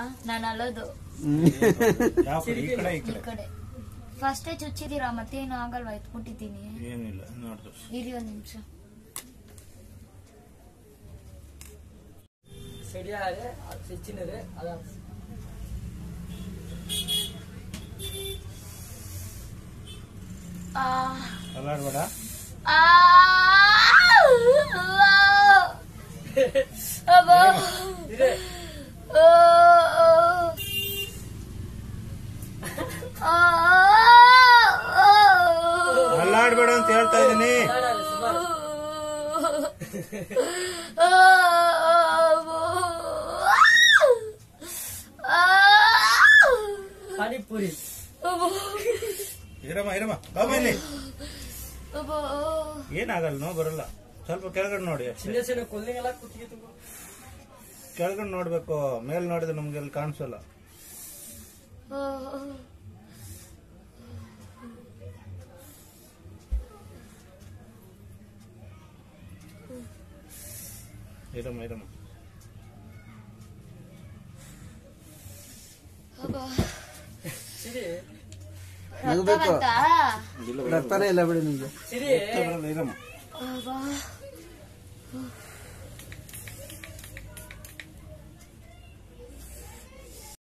ನಾನು ಅಲ್ಲೋದು ಯಾವ ಕಡೆ ಈ ಕಡೆ ಈ ಈ ಕಡೆ ಕಡೆ ಫಸ್ಟೇ ಚುಚ್ಚಿದೀರಾ ಮತ್ತೆ ಏನು ಆಗಲ್ವಾ ಎತ್ಬಿಟ್ಟಿದ್ದೀನಿ ಏನಿಲ್ಲ ನೋಡ್ದು ಇರಿ ಒಂದ್ ನಿಮಿಷ செடியாரு சின்னது அதான் ಆ ಅಲ್ಲಾಡ್ಬೇಡ ಆ ಅಬ್ಬಾ. இது ಆ, ಆ, ಆ, ಅಲ್ಲಾಡ್ಬೇಡ ಅಂತ ಹೇಳ್ತಾ ಇದೀನಿ அதான் சுமார் ಆ, ಆ, பானிபூரி ಅಬ್ಬಾ. ಇರಮ್ಮ ಇರಮ್ಮ ಬಾಬಾ ಇಲ್ಲಿ ಅಬ್ಬಾ. ಏನಾಗಲ್ಲ ನೋ ಬರಲ್ಲ ಸ್ವಲ್ಪ ಕೆಳಗಡೆ ನೋಡಿ ಅಷ್ಟೇ சின்ன சின்ன குழந்தைங்களாம் குத்திக்கிட்டு ಕೆಳಗಡೆ ನೋಡ್ಬೇಕು ಮೇಲ್ ನೋಡಿದ್ರೆ ನಮ್ಗೆ ಅಲ್ಲಿ ಕಾಣಿಸಲ್ಲ ಆ, ಇರಮ್ಮ ಇರಮ್ಮ ಅಬ್ಬಾ. சரி ರಕ್ತ ಬಂತಾ? ರಕ್ತನೇ ಇಲ್ಲ ಬಿಡಿ ನಿಮ್ಗೆ சரி ಬರಲ್ಲ ಇರಮ್ಮ ಅಬ್ಬಾ.